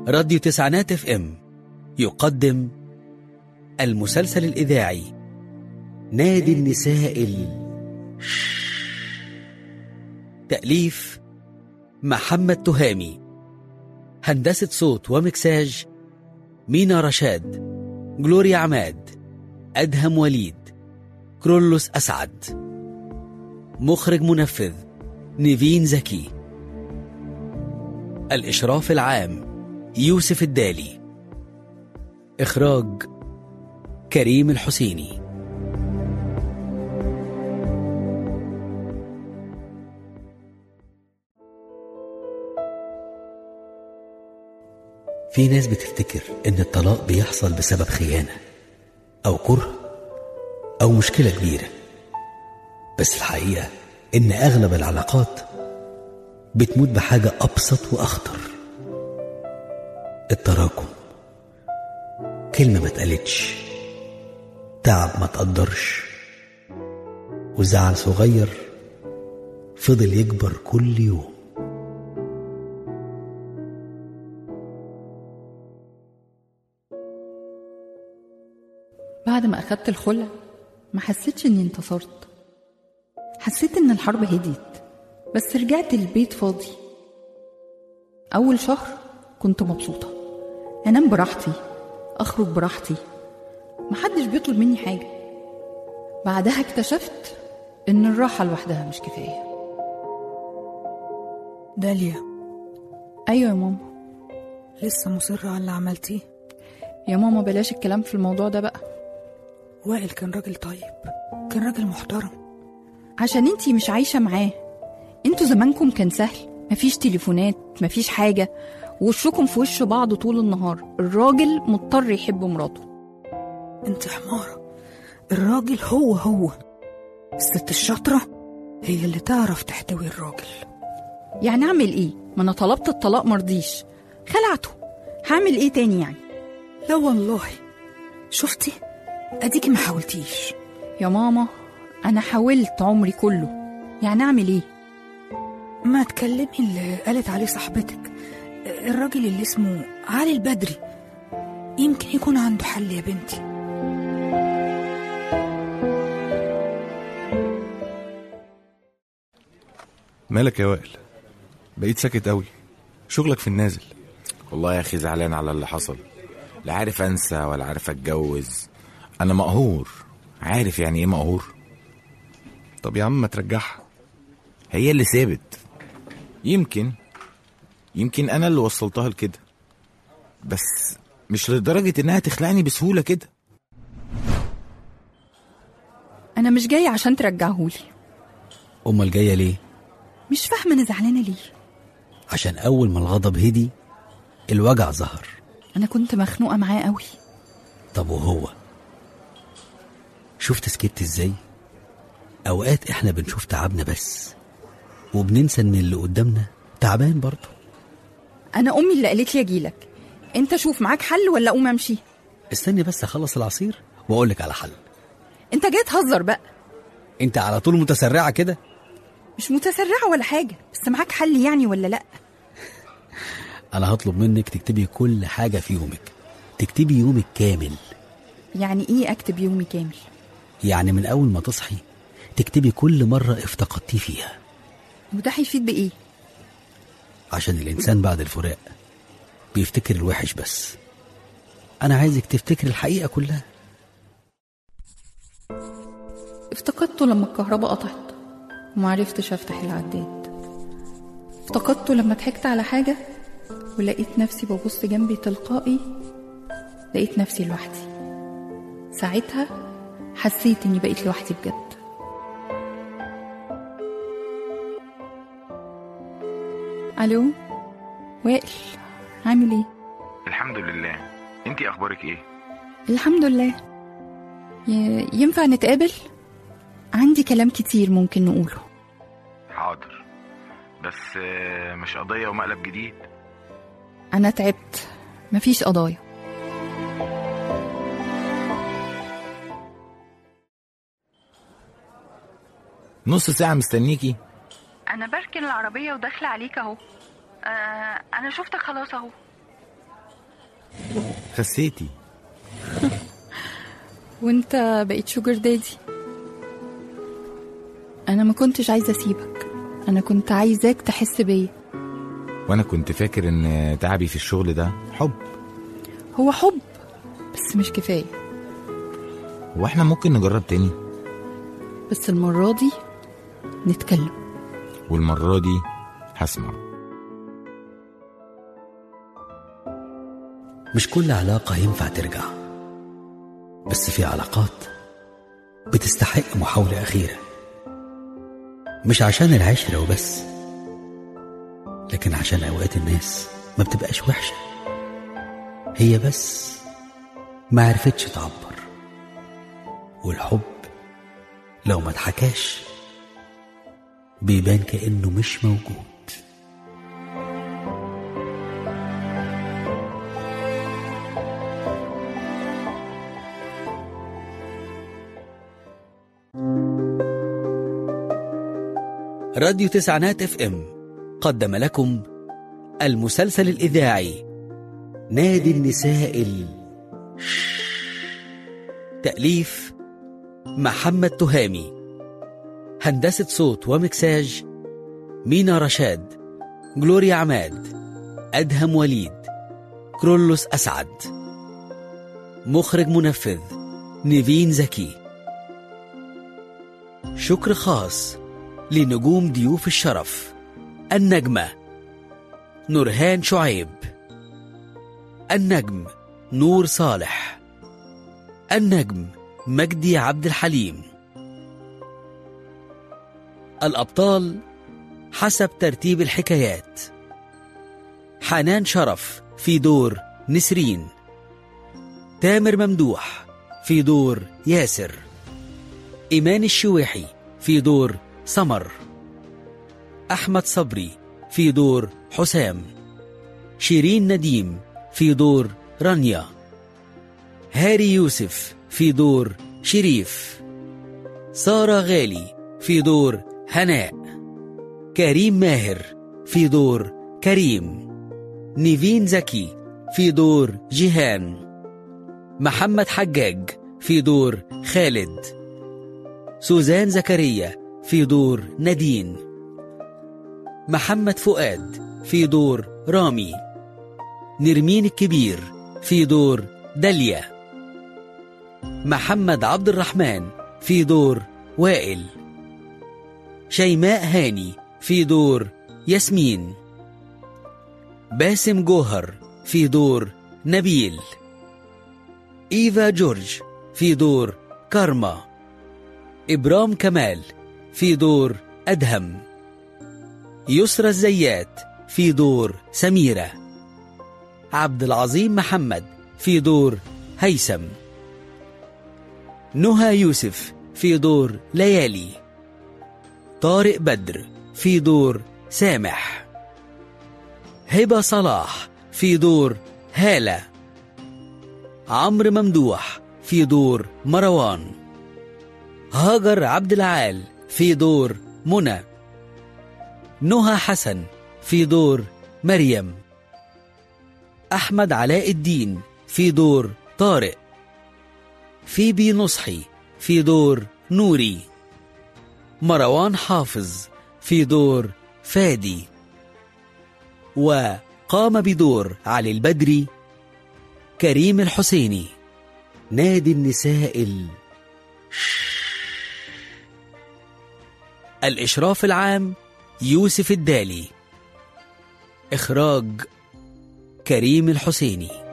راديو تسعينات اف ام يقدم المسلسل الإذاعي نادي النساء ال... تأليف محمد تهامي هندسة صوت ومكساج مينا رشاد جلوريا عماد أدهم وليد كرولوس أسعد مخرج منفذ نيفين زكي الإشراف العام يوسف الدالي إخراج كريم الحسيني في ناس بتفتكر إن الطلاق بيحصل بسبب خيانة أو كره أو مشكلة كبيرة بس الحقيقة إن أغلب العلاقات بتموت بحاجة أبسط وأخطر التراكم كلمة ما اتقالتش تعب ما تقدرش وزعل صغير فضل يكبر كل يوم بعد ما أخدت الخلع ما حسيتش إني انتصرت حسيت إن الحرب هديت بس رجعت البيت فاضي أول شهر كنت مبسوطة أنام براحتي أخرج براحتي محدش بيطلب مني حاجة بعدها اكتشفت إن الراحة لوحدها مش كفاية داليا أيوة يا ماما لسه مصرة على اللي عملتيه يا ماما بلاش الكلام في الموضوع ده بقى وائل كان راجل طيب كان راجل محترم عشان انتي مش عايشة معاه انتوا زمانكم كان سهل مفيش تليفونات مفيش حاجة وشكم في وش بعض طول النهار الراجل مضطر يحب مراته انت حمارة الراجل هو هو الست الشاطرة هي اللي تعرف تحتوي الراجل يعني اعمل ايه ما انا طلبت الطلاق مرضيش خلعته هعمل ايه تاني يعني لا والله شفتي اديكي ما حاولتيش يا ماما انا حاولت عمري كله يعني اعمل ايه ما تكلمي اللي قالت عليه صاحبتك الراجل اللي اسمه علي البدري يمكن يكون عنده حل يا بنتي مالك يا وائل بقيت ساكت قوي شغلك في النازل والله يا اخي زعلان على اللي حصل لا عارف انسى ولا عارف اتجوز انا مقهور عارف يعني ايه مقهور طب يا عم ما ترجعها هي اللي سابت يمكن يمكن انا اللي وصلتها لكده بس مش لدرجة انها تخلعني بسهولة كده انا مش جاية عشان ترجعهولي أمال جاية ليه؟ مش فاهمة انا زعلانة ليه عشان أول ما الغضب هدي الوجع ظهر انا كنت مخنوقة معاه قوي طب وهو شفت سكت ازاي اوقات احنا بنشوف تعبنا بس وبننسى ان اللي قدامنا تعبان برضه انا امي اللي قالت لي اجيلك انت شوف معاك حل ولا اقوم امشي استني بس اخلص العصير واقول لك على حل انت جاي تهزر بقى انت على طول متسرعه كده مش متسرعة ولا حاجة بس معاك حل يعني ولا لا انا هطلب منك تكتبي كل حاجه في يومك تكتبي يومك كامل يعني ايه اكتب يومي كامل يعني من اول ما تصحي تكتبي كل مره افتقدتيه فيها وده هيفيد بايه عشان الانسان بعد الفراق بيفتكر الوحش بس انا عايزك تفتكر الحقيقه كلها افتقدته لما الكهرباء قطعت ومعرفتش افتح العداد افتقدته لما ضحكت على حاجة ولقيت نفسي ببص جنبي تلقائي لقيت نفسي لوحدي ساعتها حسيت اني بقيت لوحدي بجد الو وائل عامل ايه الحمد لله انتي اخبارك ايه الحمد لله ي... ينفع نتقابل عندي كلام كتير ممكن نقوله حاضر بس آه، مش قضية ومقلب جديد انا تعبت مفيش قضايا نص ساعة مستنيكي انا بركن العربيه وداخله عليك اهو آه انا شفتك خلاص اهو خسيتي وانت بقيت شوجر دادي انا ما كنتش عايزه اسيبك انا كنت عايزاك تحس بيا وانا كنت فاكر ان تعبي في الشغل ده حب هو حب بس مش كفايه هو احنا ممكن نجرب تاني بس المره دي نتكلم والمرة دي هسمع مش كل علاقة ينفع ترجع بس في علاقات بتستحق محاولة أخيرة مش عشان العشرة وبس لكن عشان أوقات الناس ما بتبقاش وحشة هي بس ما عرفتش تعبر والحب لو ما اتحكاش بيبان كأنه مش موجود راديو تسعينات اف ام قدم لكم المسلسل الإذاعي نادي النساء ال... تأليف محمد تهامي هندسة صوت ومكساج مينا رشاد جلوريا عماد أدهم وليد كرولوس أسعد مخرج منفذ نيفين زكي شكر خاص لنجوم ضيوف الشرف النجمة نورهان شعيب النجم نور صالح النجم مجدي عبد الحليم الأبطال حسب ترتيب الحكايات حنان شرف في دور نسرين تامر ممدوح في دور ياسر إيمان الشويحي في دور سمر أحمد صبري في دور حسام شيرين نديم في دور رانيا هاري يوسف في دور شريف سارة غالي في دور هناء كريم ماهر في دور كريم نيفين زكي في دور جيهان محمد حجاج في دور خالد سوزان زكريا في دور نادين محمد فؤاد في دور رامي نرمين الكبير في دور داليا محمد عبد الرحمن في دور وائل شيماء هاني في دور ياسمين باسم جوهر في دور نبيل إيفا جورج في دور كارما إبرام كمال في دور أدهم يسرى الزيات في دور سميرة عبد العظيم محمد في دور هيثم نهى يوسف في دور ليالي طارق بدر في دور سامح هبة صلاح في دور هالة عمرو ممدوح في دور مروان هاجر عبد العال في دور منى نهى حسن في دور مريم أحمد علاء الدين في دور طارق فيبي نصحي في دور نوري مروان حافظ في دور فادي وقام بدور علي البدري كريم الحسيني نادي النساء ال... الإشراف العام يوسف الدالي إخراج كريم الحسيني